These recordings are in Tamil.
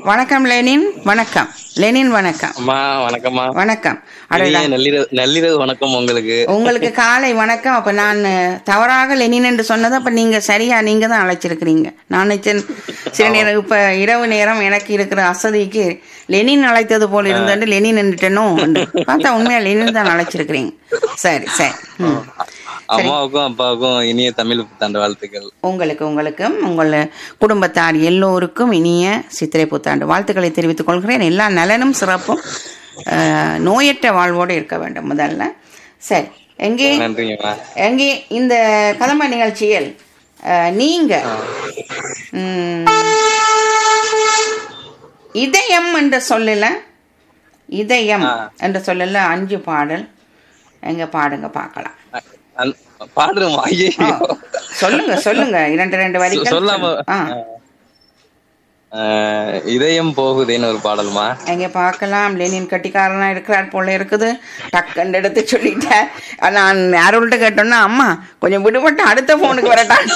வணக்கம் லெனின் வணக்கம் லெனின் வணக்கம் அம்மா வணக்கம்மா வணக்கம் அடடா இனிய நள்ளிரவு நள்ளிரவு வணக்கம் உங்களுக்கு உங்களுக்கு காலை வணக்கம் அப்ப நான் தவறாக லெனின் என்று சொன்னது அப்ப நீங்க சரியா நீங்க தான் அழைச்சிருக்கிறீங்க நான் நினைச்சேன் சில நேரம் இப்ப இரவு நேரம் எனக்கு இருக்கிற அசதிக்கு லெனின் அழைத்தது போல இருந்தது லெனின் நின்றுட்டனோ பார்த்தா உண்மையா லெனின் தான் அழைச்சிருக்கிறீங்க சரி சரி ம். அம்மாவுக்கும் அப்பாவுக்கும் இனிய தமிழ் புத்தாண்டு வாழ்த்துக்கள் உங்களுக்கு உங்களுக்கும் உங்கள் குடும்பத்தார் எல்லோருக்கும் இனிய சித்திரை புத்தாண்டு வாழ்த்துக்களை தெரிவித்துக் கொள்கிறேன் எல்லா நலனும் சிறப்பும் அஹ், நோயற்ற வாழ்வோடு இருக்க வேண்டும் முதல்ல சரி எங்கே நன்றிங்கம்மா எங்கே இந்த கதம்ப நிகழ்ச்சியில் அஹ், நீங்க ம், இதயம் என்ற சொல்லல இதயம் என்ற சொல்லல அஞ்சு பாடல் எங்க பாடுங்க பார்க்கலாம் அந்- பாடுறோமா ஐயோ சொல்லுங்க சொல்லுங்க இரண்டு ரெண்டு வரிகள் சொல்லாம சொல்லுங்க. ஆ ஆஹ், இதயம் போகுதேன்னு ஒரு பாடல்மா எங்க பார்க்கலாம் லெனின் கட்டிக்காரனா இருக்கிறார் போல இருக்குது டக்குன்னு எடுத்து சொல்லிட்டேன் நான் யாரோல்ட்ட கேட்டோன்னா அம்மா கொஞ்சம் விடுபட்டு அடுத்த போனுக்கு வரட்டான்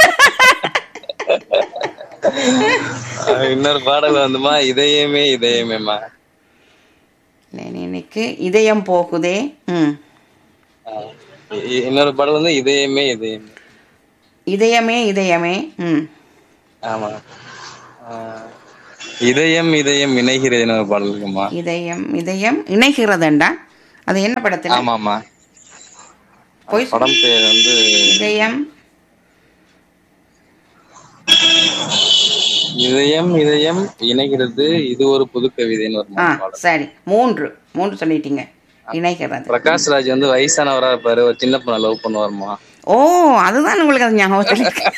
ஆஹ், இன்னொரு பாடல் வந்துமா இதயமே இதயமேம்மா லெனினுக்கு இதயம் போகுதே ம் ஆஹ், இ- இன்னொரு பாடல் வந்து இதயமே இதயமே இதயமே இதயமே ம் ஆமா ஆஹ், இதயம் இதயம் இணைகிறதுன்னு ஒரு பாடல் இருக்குமா இதயம் இதயம் இணைகிறதுண்டா அது என்ன படத்துல ஆமாமா போய் சொல்லு. படம் பேர் வந்து இதயம் இதயம் இதயம் இணைகிறது இது ஒரு புது கவிதைன்னு ஒரு ஆ பாடல் சரி மூன்று மூன்று சொல்லிட்டீங்க இணைகிறது பிரகாஷ் ராஜ் வந்து வயசானவரா இருப்பாரு ஒரு சின்ன பொண்ணை லவ் பண்ணுவாருமா ஓ அதுதான் உங்களுக்கு அது ஞாபகத்தில் இருக்கு.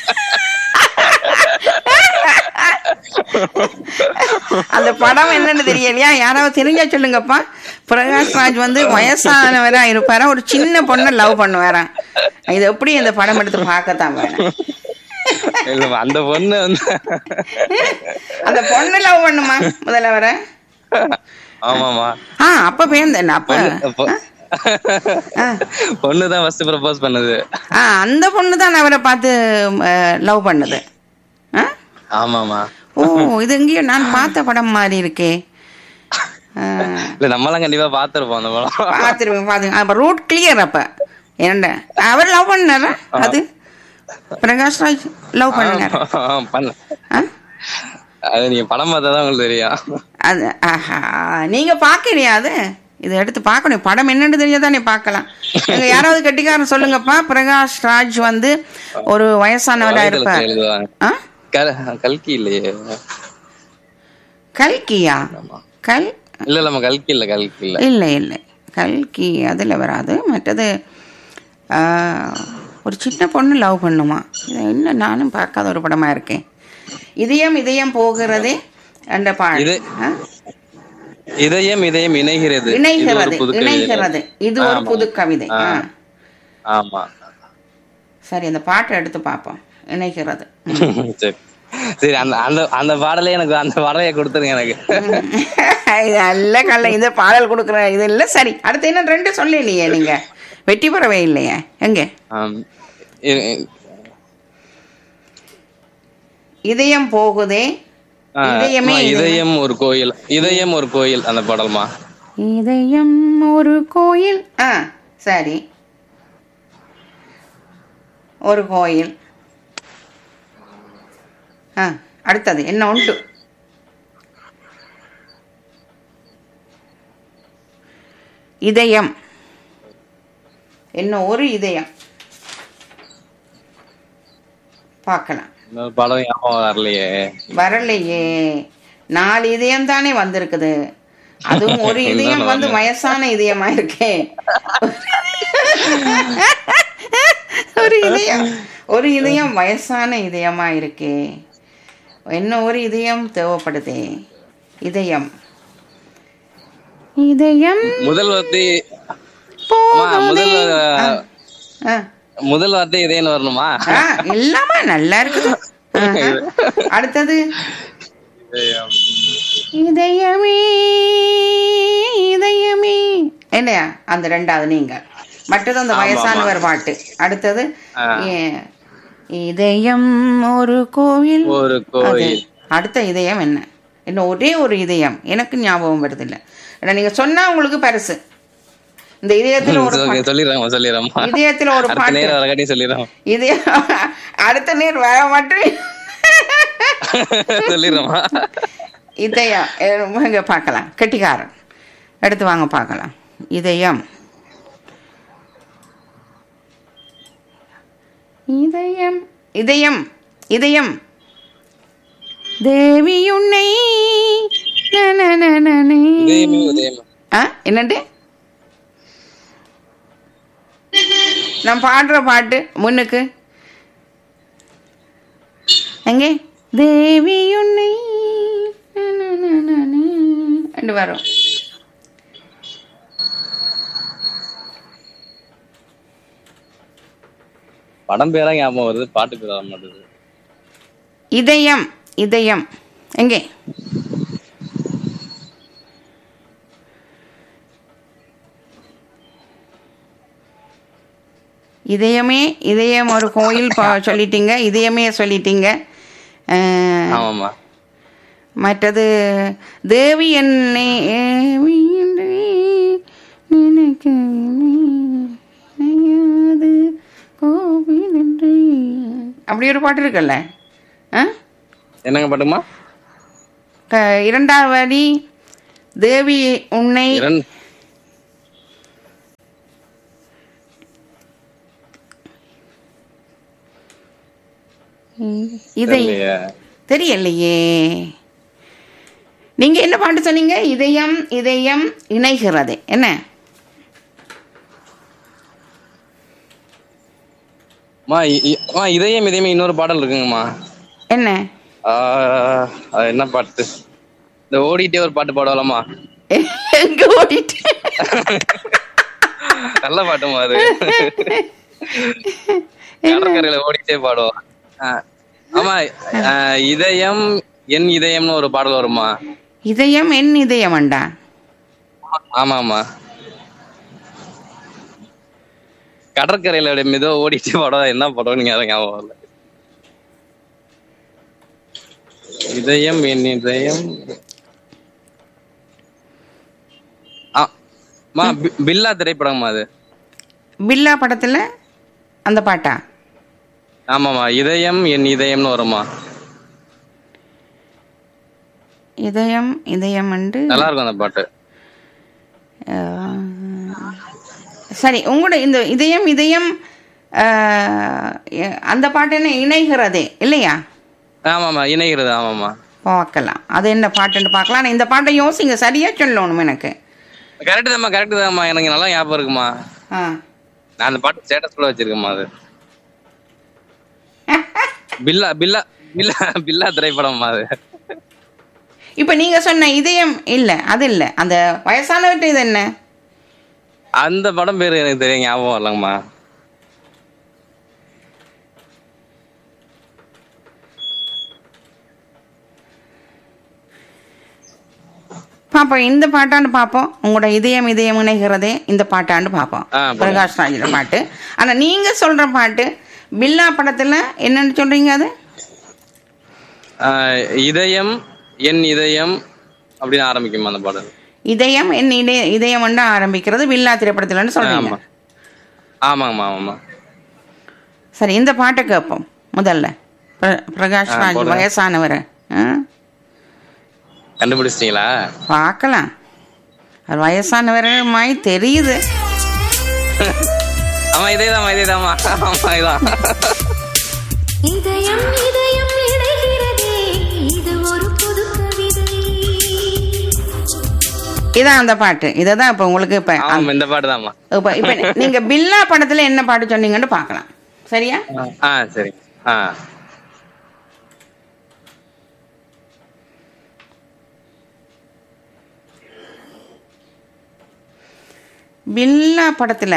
அந்த படம் என்னன்னு தெரியலையா யாராவது தெரிஞ்சா சொல்லுங்கப்பா பிரகாஷ் ராஜ் வந்து வயசானவரா இருப்பாரா ஒரு சின்ன பொண்ணை லவ் பண்ணுவாராம் இது எப்படி இந்த படம் எடுத்து பார்க்கத்தான் வேணும் இல்ல அந்த பொண்ணு வந்து அந்த பொண்ணு லவ் பண்ணுமா முதல்ல வர ஆமாமா ஆ அப்ப பேர்ந்தேன் அப்ப பொ- ஆ. பொண்ணுதான் ஃபர்ஸ்ட் ப்ரப்போஸ் பண்ணது ஆ அந்த பொண்ணு தான் அவரை பார்த்து லவ் பண்ணுது ஆ ஆமாமா ஓ இது எங்கேயோ நான் பார்த்த படம் மாதிரி இருக்கே ஆ, இல்ல நம்மளாம் கண்டிப்பா பாத்துருப்போம் அந்த படம் பார்த்துருவேன் பார்த்து அப்ப ரூட் கிளியர் அப்ப என்ன அவர் லவ் பண்ணாரா அது பிரகாஷ் ராஜ் லவ் பண்ணாரு ஆ, பண்ண ஆ? அது நீங்க படம் பார்த்தா தான் உங்களுக்கு தெரியும் அது ஆஹா நீங்க பார்க்கலையா அது இதை எடுத்து பார்க்கணும் படம் என்னன்னு தெரியாதானே பார்க்கலாம் எங்க யாராவது கட்டிக்காரன் சொல்லுங்கப்பா பிரகாஷ் ராஜ் வந்து ஒரு வயசானவரா வலைதளத்துல இருப்பார் எழுதுவாங்க ஆ கல்- கல்கி இல்லையே கல்கியா கல் இல்ல இல்ல நம்ம கல்கி இல்ல கல்கி இல்ல இல்லை இல்லை கல்கி அதில் வராது மற்றது ஆ, ஒரு சின்ன பொண்ணு லவ் பண்ணுமா இது என்ன நானும் பார்க்காத ஒரு படமா இருக்கேன் இதயம் இதயம் போகிறதே அந்த பாடல் இது- ஆ? இதயம் இதயம் இணைகிறது இது ஒரு இணைகிறது புது கவிதை. இணைகிறது இது ஒரு புது கவிதை ஆ. ஆமா சரி அந்த பாட்டை எடுத்து பார்ப்போம் இணைகிறது சரி சரி அந்த அந்த அந்த பாடலே எனக்கு அந்த பாடலையே கொடுத்துருங்க எனக்கு இது நல்ல கல்ல இந்த பாடல் கொடுக்குற இது இல்லை சரி அடுத்து என்ன ரெண்டு சொல்லலையே நீங்க வெற்றி பெறவே இல்லையே எங்க ஆம். இ- இ- இதயம் போகுதே ஆ, இதயமே அம்மா, இதயம் ஒரு கோயில் இதயம் ஒரு கோயில் அந்த பாடல்மா இதயம் ஒரு கோயில் ஆ சரி ஒரு கோயில் ஆ அடுத்தது என்ன உண்டு இதயம் என்ன ஒரு இதயம் பார்க்கலாம் இன்னொரு பாடம் ஞாபகம் வரலையே வரலையே நாலு இதயம் தானே வந்திருக்குது அதுவும் ஒரு இதயம் வந்து வயசான இதயமா இருக்கே ஒரு இதயம் ஒரு இதயம் வயசான இதயமா இருக்கே என்ன ஒரு இதயம் தேவைப்படுதே இதயம் இதயம் முதல் வார்த்தை அம்மா, முதல் ஆ, முதல் வார்த்தை இதேன்னு வரணுமா ஆ, எல்லாமே நல்லா இருக்குது ஆஹா. அடுத்தது இதயம். இதயமே இதயமே என்னையா அந்த ரெண்டாவது நீங்க மற்றது அந்த வயசானவர் பாட்டு அடுத்தது ஆ. ஏ- இதயம் ஒரு கோவில் ஒரு அது. கோயில் அடுத்த இதயம் என்ன என்ன ஒரே ஒரு இதயம் எனக்கு ஞாபகம் வருது இல்லை ஏன்னா நீங்க சொன்னா உங்களுக்கு பரிசு இந்த இதயத்துல ஒரு ஓகே சொல்லிடுறேன் சொல்லிடுறேன் இதயத்துல ஒரு அடுத்த பாட்டு நேரம் வரக்காட்டி சொல்லிடுறேன் இதய அடுத்த நேர் வர மாட்டேன் சொல்லிடுறேம்மா இதயம் அஹ் இங்க பார்க்கலாம் கெட்டிக்காரன் எடுத்து வாங்க பார்க்கலாம் இதயம் இதயம் இதயம் இதயம் தேவி உன்னை நனனனனே. உதயமே உதயமே ஆ என்னண்டு நான் பாடுற பாட்டு முன்னுக்கு எங்கே தேவி உன்னை நனனனனே. ரெண்டு வரும் படம் பேரா ஞாபகம் வருது பாட்டு பேர் வர மாட்டேது இதயம் இதயம் எங்கே இதயமே இதயம் ஒரு கோயில் ப- சொல்லிட்டீங்க இதயமே சொல்லிட்டீங்க அஹ், ஆமாம்மா மற்றது தேவி என்னை ஏவி என்று நினைக்கவில்லை. நினையாது கோவில் என்று. அப்படி ஒரு பாட்டு இருக்குல்ல ஆ என்னங்க பாட்டுமா க- இரண்டாவது வரி தேவி உன்னை இரண் இதை தெரியலையே. தெரியலையே நீங்க என்ன பாட்டு சொன்னீங்க இதயம் இதயம் இணைகிறது என்ன அம்மா, இ- இ- அம்மா, இதயம் இதயமே இன்னொரு பாடல் இருக்குங்கம்மா என்ன ஆ, அது என்ன பாட்டு இந்த ஓடிட்டே ஒரு பாட்டு பாடுவாளம்மா எங்க ஓடிட்டு நல்ல பாட்டுமா அது கடற்கரையில ஓடிட்டே பாடுவோம் ஆ, ஆமா ஆ, இதயம் என் இதயம்னு ஒரு பாடல் வருமா இதயம் என் இதயமண்டா ஆமா ஆமா கடற்கரையில அப்படியே மெதுவா ஓடிட்டே பாடம் என்ன படம் நீங்க அதை ஞாபகம் வரல இதயம் என் இதயம் ஆ, மா, பி- பில்லா திரைப்படமா அது பில்லா படத்துல அந்த பாட்டா ஆமாமா இதயம் என் இதயம்னு வருமா இதயம் இதயம் என்று நல்லா இருக்கும் அந்த பாட்டு அஹ், சரி உங்களோட இந்த இதயம் இதயம் அஹ், அந்த பாட்டு என்ன இணைகிறதே இல்லையா ஆமாமா இணைகிறது ஆமாமா பார்க்கலாம் அது என்ன பாட்டுன்னு பார்க்கலாம் ஆனா இந்த பாட்டை யோசிங்க சரியா சொல்லணும் எனக்கு கரெக்ட் தான்மா கரெக்ட் தான்மா எனக்கு நல்லா ஞாபகம் இருக்குமா ஆ நான் அந்த பாட்டு ஸ்டேட்டஸ் கூட வச்சிருக்கேம்மா அது பில்லா பில்லா பில்லா பில்லா திரைப்படம்மா அது இப்போ நீங்க சொன்ன இதயம் இல்ல அது இல்ல அந்த வயசானவர்கிட்ட இது என்ன அந்த படம் பேரு எனக்கு தெரியும் ஞாபகம் வரலங்கம்மா பார்ப்போம் இந்த பாட்டாண்டு பார்ப்போம் உங்களோட இதயம் இதயம் இணைகிறதே இந்த பாட்டாண்டு பார்ப்போம் ஆ, போடுங்க. பிரகாஷ் ராஜோட பாட்டு ஆனா நீங்க சொல்ற பாட்டு பில்லா படத்துல என்னன்னு சொல்றீங்க அது ஆஹ் இதயம் என் இதயம் அப்படின்னு ஆரம்பிக்குமா அந்த பாடல் இதயம் என் இதய இதயம் வந்து ஆரம்பிக்கிறது பில்லா திரைப்படத்துலன்னு சொல்றீங்க ஆமா ஆமாங்கம்மா ஆமாம்மா சரி இந்த பாட்டை கேட்போம் முதல்ல பிர- பிரகாஷ் ஆ, ராஜ் போடுங்க. வயசானவர் ஆ? கண்டுபிடிச்சிட்டீங்களா பார்க்கலாம் அவர் வயசானவர் மாதிரி தெரியுது ஆமா இதேதாம்மா இதேதாம்மா ஆமா இதான் இதயம் இதயம் இணைகிறதே இது ஒரு புது கவிதை இதான் அந்த பாட்டு இதை தான் இப்போ உங்களுக்கு இப்போ ஆமா இந்த பாட்டு தான்மா இப்போ இப்போ நீங்க பில்லா படத்துல என்ன பாட்டு சொன்னீங்கன்னு பார்க்கலாம் சரியா ஆ சரி ஆ பில்லா படத்துல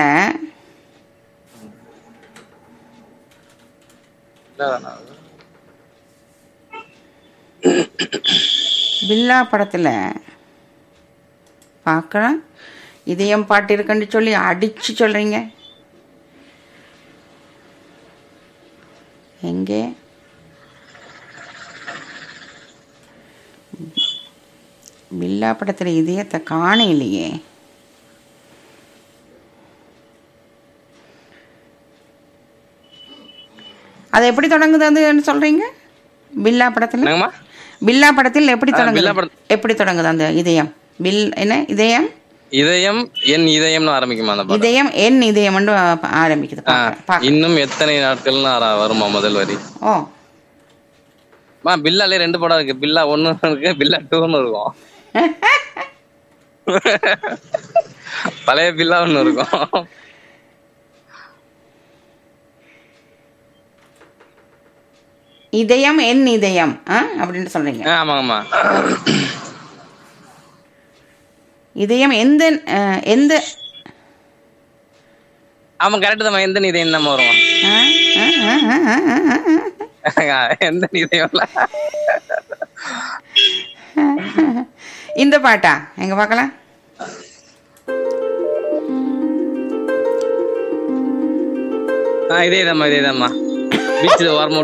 பில்லா படத்துல பார்க்கலாம் இதயம் பாட்டு இருக்குன்னு சொல்லி அடிச்சு சொல்றீங்க எங்கே பில்லா படத்துல இதயத்தை காணையிலையே அது எப்படி தொடங்குதுன்னு சொல்றீங்க பில்லா படத்துல என்னங்கம்மா பில்லா படத்தில் எப்படி ஆ, தொடங்குது பில்லா படத்- எப்படி தொடங்குது அந்த இதயம் பில் என்ன இதயம் இதயம் என் இதயம்னு ஆரம்பிக்குமா அந்த படம் இதயம் என் இதயம் ஆரம்பிக்குது ஆ, பார்க்கறேன், பார்க்கறேன். இன்னும் எத்தனை நாட்கள்னு ஆரா- வருமா முதல் வரி ஓ மா பில்லாலே ரெண்டு படம் இருக்கு பில்லா ஒன்னு இருக்கு பில்லா டூன்னு இருக்கும் பழைய பில்லா ஒண்ணு இருக்கும் இதயம் என் இதயம் ஆ அப்படின்னு சொல்றீங்க ஆ, ஆமாங்கம்மா இதயம் எந்த அஹ், எந்த ஆமா கரெக்ட் தான் எந்த இதயம் தான் வரும் ஆ, ஆ, ஆ, ஆ, ஆ, ஆ. எந்த இதயம்ல இந்த பாட்டா எங்க பார்க்கலாம் ஆ இதேதாம்மா இதேதாம்மா பீச்சில் ஓரமா